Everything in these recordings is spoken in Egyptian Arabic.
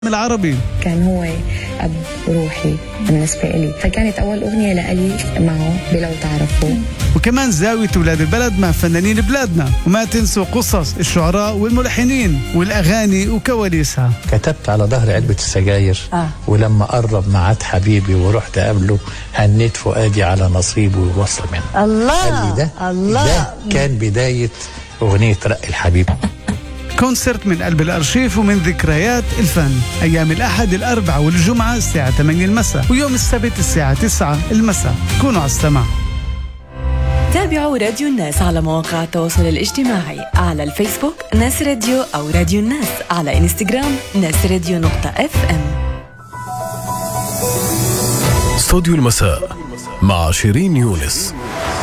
العربي كان هو أب روحي بالنسبة لي فكانت أول أغنية لألي معه بلو تعرفوا وكمان زاوية ولاد البلد مع فنانين بلادنا وما تنسوا قصص الشعراء والملحنين والأغاني وكواليسها كتبت على ظهر علبة السجاير آه. ولما قرب معاد حبيبي ورحت قابله هنيت فؤادي على نصيبه ووصل منه الله قال لي ده الله ده كان بداية أغنية رق الحبيب كونسرت من قلب الأرشيف ومن ذكريات الفن أيام الأحد الأربعاء والجمعة الساعة 8 المساء ويوم السبت الساعة 9 المساء كونوا على السمع تابعوا راديو الناس على مواقع التواصل الاجتماعي على الفيسبوك ناس راديو أو راديو الناس على إنستغرام ناس راديو نقطة اف ام استوديو المساء مع شيرين يونس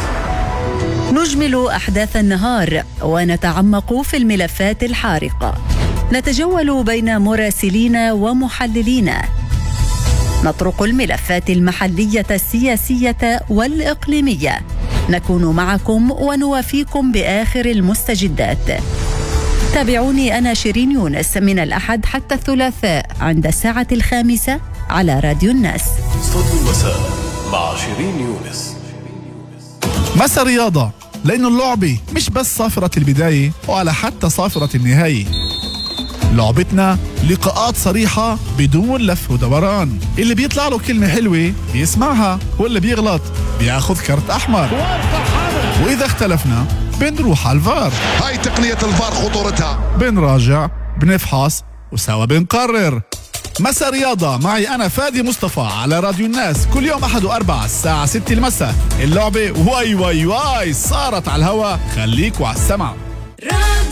نجمل احداث النهار ونتعمق في الملفات الحارقه نتجول بين مراسلين ومحللين نطرق الملفات المحليه السياسيه والاقليميه نكون معكم ونوافيكم باخر المستجدات تابعوني انا شيرين يونس من الاحد حتى الثلاثاء عند الساعه الخامسه على راديو الناس استوديو المساء مع شيرين يونس مسا رياضة لأنه اللعبة مش بس صافرة البداية ولا حتى صافرة النهاية لعبتنا لقاءات صريحة بدون لف ودوران اللي بيطلع له كلمة حلوة بيسمعها واللي بيغلط بياخذ كرت أحمر وإذا اختلفنا بنروح على الفار هاي تقنية الفار خطورتها بنراجع بنفحص وسوا بنقرر مسا رياضة معي أنا فادي مصطفى على راديو الناس كل يوم أحد وأربعة الساعة 6 المساء اللعبة واي واي واي صارت على الهوا خليكوا على السمع